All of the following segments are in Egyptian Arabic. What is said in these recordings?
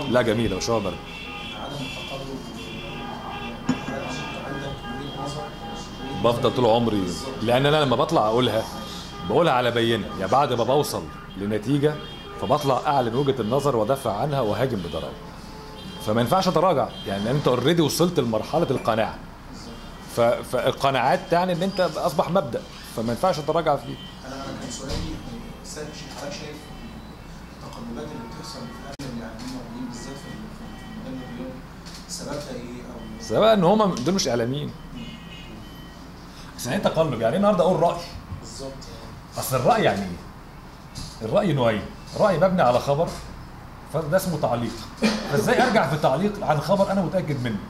لا جميله مشروع برد عدم التقرب عشان تبقى عندك وجهه نظر بفضل طول عمري لان انا لما بطلع اقولها بقولها على بينه يعني بعد ما بوصل لنتيجه فبطلع اعلن وجهه النظر وادافع عنها واهاجم بضرائب فما ينفعش اتراجع يعني لأن انت اوريدي وصلت لمرحله القناعه ف... فالقناعات تعني ان انت اصبح مبدا فما ينفعش اتراجع فيه انا انا كان سؤالي سامي حضرتك شايف التقلبات اللي بتحصل في اغلب اللاعبين الموجودين بالذات في في المجال الرياضي سببها ايه او سواء ان هم دول مش اعلاميين بس يعني ايه تقلب يعني ايه النهارده اقول راي بالظبط اصل الراي يعني ايه الراي نوعين راي مبني على خبر فده اسمه تعليق فازاي ارجع في تعليق عن خبر انا متاكد منه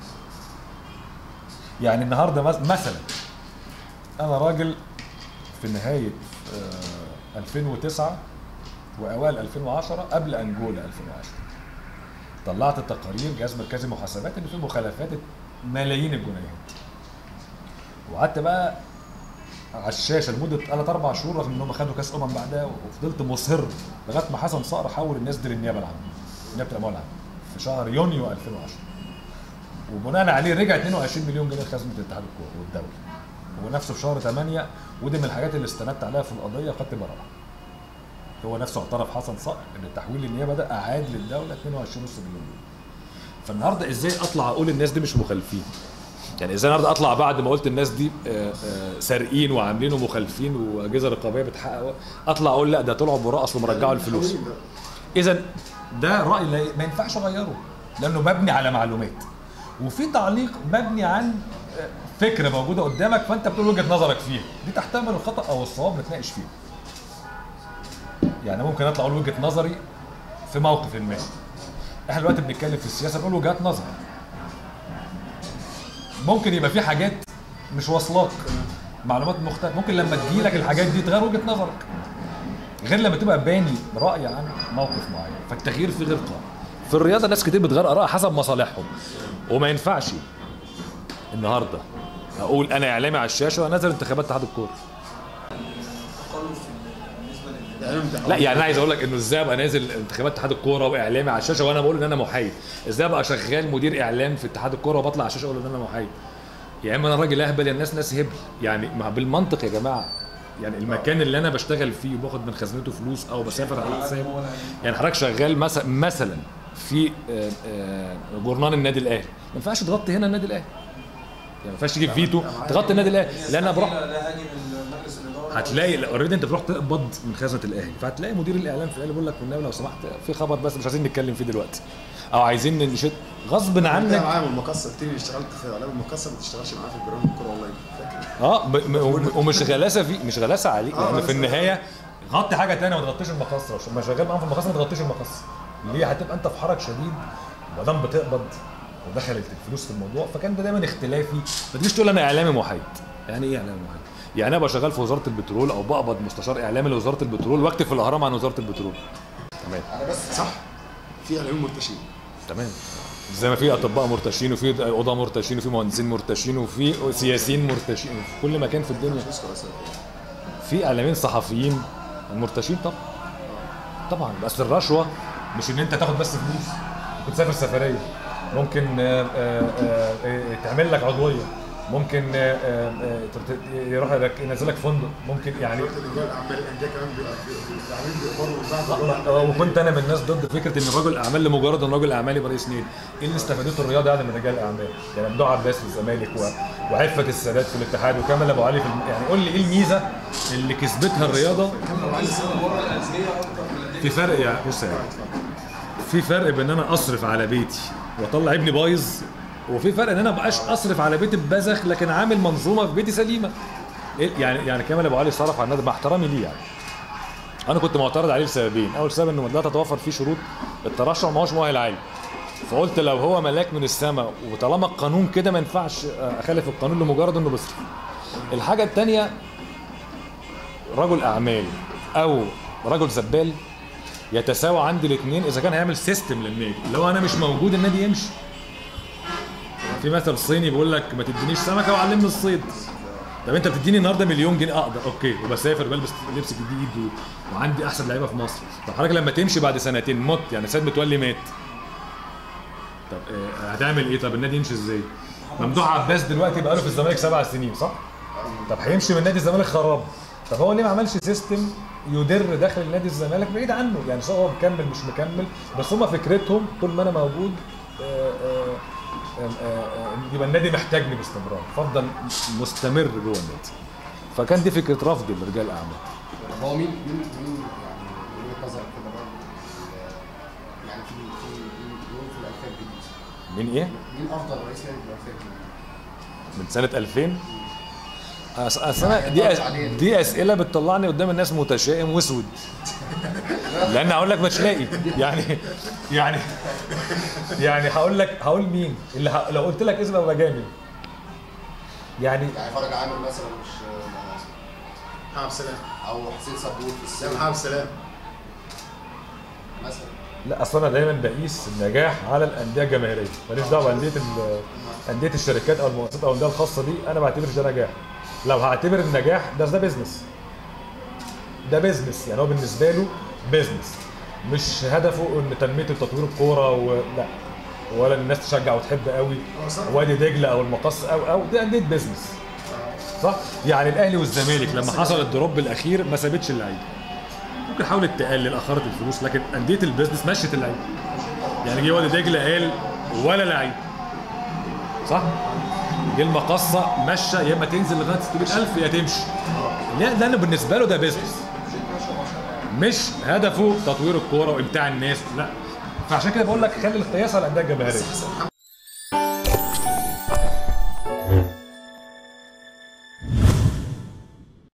يعني النهارده مس- مثلا انا راجل في نهايه آه، 2009 واوائل 2010 قبل انجولا 2010 طلعت التقارير جهاز مركزي محاسبات اللي فيه مخالفات ملايين الجنيهات وقعدت بقى على الشاشه لمده ثلاث اربع شهور رغم ان هم خدوا كاس امم بعدها وفضلت مصر لغايه ما حسن صقر حول الناس دي للنيابه العامه نيابه الاموال العامه في شهر يونيو 2010 وبناء عليه رجع 22 مليون جنيه خزنه الاتحاد الكوره والدوري ونفسه في شهر 8 ودي من الحاجات اللي استندت عليها في القضيه وخدت براءه هو نفسه اعترف حسن صقر ان التحويل للنيابه ده اعاد للدوله 22.5 مليون جنيه فالنهارده ازاي اطلع اقول الناس دي مش مخالفين يعني ازاي النهارده اطلع بعد ما قلت الناس دي آه، آه، سارقين وعاملين ومخالفين واجهزه رقابيه بتحقق اطلع اقول لا ده طلعوا براء اصل مرجعوا الفلوس اذا ده راي لا- ما ينفعش اغيره لانه مبني على معلومات وفي تعليق مبني عن آه، فكره موجوده قدامك فانت بتقول وجهه نظرك فيها دي تحتمل الخطا او الصواب نتناقش فيه يعني ممكن اطلع اقول وجهه نظري في موقف ما احنا دلوقتي بنتكلم في السياسه بنقول وجهات نظر ممكن يبقى في حاجات مش واصلاك معلومات مختلفه ممكن لما تجيلك الحاجات دي تغير وجهه نظرك غير لما تبقى باني راي عن موقف معين فالتغيير فيه غير قابل في الرياضه ناس كتير بتغير ارائها حسب مصالحهم وما ينفعش النهارده اقول انا اعلامي على الشاشه وانزل انتخابات اتحاد الكوره تقلب في بالنسبه لل الاعلام ده لا يعني انا عايز اقول لك انه ازاي ابقى نازل انتخابات اتحاد الكوره واعلامي على الشاشه وانا بقول ان انا محايد ازاي ابقى شغال مدير اعلام في اتحاد الكوره وبطلع على الشاشه اقول ان انا محايد يا اما انا راجل اهبل يا الناس ناس هبل يعني ما بالمنطق يا جماعه يعني المكان اللي انا بشتغل فيه وباخد من خزنته فلوس او بسافر على حساب يعني حضرتك شغال مثلا مثلا في آه، آه، جورنال النادي الاهلي ما ينفعش تغطي هنا النادي الاهلي يعني ما ينفعش تجيب فيتو تغطي النادي الاهلي لان انا بروح لا هاجي من مجلس الاداره هتلاقي اوريدي انت بتروح تقبض من خزنه الاهلي فهتلاقي مدير الاعلام في الاهلي بيقول لك والنبي لو سمحت في خبر بس مش عايزين نتكلم فيه دلوقتي او عايزين ننشد غصب انا عنك معايا من المقصه كتير اشتغلت في اعلام المقصه ما تشتغلش معاه في البرنامج الكوره اونلاين فاكر اه ب- م- ومش غلاسه في مش غلاسه عليك آه، لان في بس- النهايه غطي حاجه تانية ما تغطيش المقصه عشان ما شغال معاهم في المقصه ما تغطيش المقصه ليه هتبقى انت في حرج شديد ما دام بتقبض ودخلت الفلوس في الموضوع فكان ده دايما اختلافي ما تجيش تقول انا اعلامي محايد يعني ايه اعلامي محايد؟ يعني انا ابقى شغال في وزاره البترول او بقبض مستشار اعلامي لوزاره البترول واكتب في الاهرام عن وزاره البترول تمام انا بس صح في اعلاميين مرتشين تمام زي ما في اطباء مرتشين وفي قضاه مرتشين وفي مهندسين مرتشين وفي سياسيين مرتشين في كل مكان في الدنيا بس كويس في اعلاميين صحفيين مرتشين طبعا طبعا بس الرشوه مش ان انت تاخد بس فلوس ممكن تسافر سفريه ممكن آه، آه، آه، آه، تعمل لك عضويه ممكن آه، آه، آه، ترت- يروح لك ينزل لك فندق ممكن يعني رجال الاعمال الانديه كمان بيبقى الاعلاميين بيقبضوا من بعد وكنت انا من الناس ضد فكره ان رجل الاعمال لمجرد ان رجل اعمال يبقى رئيس نادي ايه اللي استفادته الرياضه يعني من رجال الاعمال يعني ممدوح عباس في الزمالك و... وعفه السادات في الاتحاد وكمال ابو علي في الم... يعني قول لي ايه الميزه اللي كسبتها الرياضه في فرق يا بص يا في فرق بين ان انا اصرف على بيتي واطلع ابني بايظ وفي فرق ان انا مبقاش اصرف على بيتي ببذخ لكن عامل منظومه في بيتي سليمه إيه- يعني يعني كمال ابو علي صرف على النادي مع احترامي ليه يعني انا كنت معترض عليه لسببين اول سبب انه لا تتوفر فيه شروط الترشح ما هوش مؤهل عالي فقلت لو هو ملاك من السماء وطالما القانون كده ما ينفعش اخالف القانون لمجرد انه بيصرف الحاجه الثانيه رجل اعمال او رجل زبال يتساوى عندي الاثنين اذا كان هيعمل سيستم للنادي لو انا مش موجود النادي يمشي في مثل صيني بيقول لك ما تدينيش سمكه وعلمني الصيد طب انت بتديني النهارده مليون جنيه اقدر اوكي وبسافر بلبس لبس جديد و... وعندي احسن لعيبه في مصر طب حضرتك لما تمشي بعد سنتين مت يعني سيد متولي مات طب آه، هتعمل ايه طب النادي يمشي ازاي ممدوح عباس دلوقتي بقاله في الزمالك سبع سنين صح طب هيمشي من نادي الزمالك خراب طب هو ليه ما عملش سيستم يدر داخل نادي الزمالك بعيد عنه يعني سواء هو مكمل مش مكمل بس هم فكرتهم طول ما انا موجود آه، آه، آه، آه، يبقى النادي محتاجني باستمرار فافضل مستمر جوه النادي فكان دي فكره رفض لرجال الاعمال هو مين مين مين يعني من وجهه نظرك كده برضه ال- يعني في في مين مين في الالفيه الجديده؟ مين ايه مين افضل رئيس نادي في الالفيه الجديده؟ من سنه 2000 أص... أصل أنا دي أس... دي اسئله بتطلعني قدام الناس متشائم واسود لان هقول لك مش لاقي يعني يعني يعني هقول لك هقول مين اللي ه... لو قلت لك اسم ابقى جامد يعني يعني فرج عامر مثلا مش محمد سلام او حسين صبور في لا السن محمد سلام مثلا لا اصل انا دايما بقيس النجاح على الانديه الجماهيريه ماليش دعوه بانديه ال- انديه الشركات او المؤسسات او الانديه الخاصه دي انا بعتبر ده نجاح لو هعتبر النجاح ده ده بيزنس ده بيزنس يعني هو بالنسبه له بيزنس مش هدفه ان تنميه وتطوير الكوره ولا ولا الناس تشجع وتحب قوي وادي دجله او المقص او او دي انديه بيزنس صح يعني الاهلي والزمالك لما حصل الدروب الاخير ما سابتش اللعيبه ممكن حاولت تقلل اخرت الفلوس لكن انديه البيزنس مشت اللعيبه يعني جه وادي دجله قال ولا لعيب صح جه المقصه مشى يا اما تنزل لغايه 600000 يا تمشي لا لانه بالنسبه له ده بيزنس مش هدفه تطوير الكوره وامتاع الناس لا فعشان كده بقول لك خلي القياس على الانديه الجماهيريه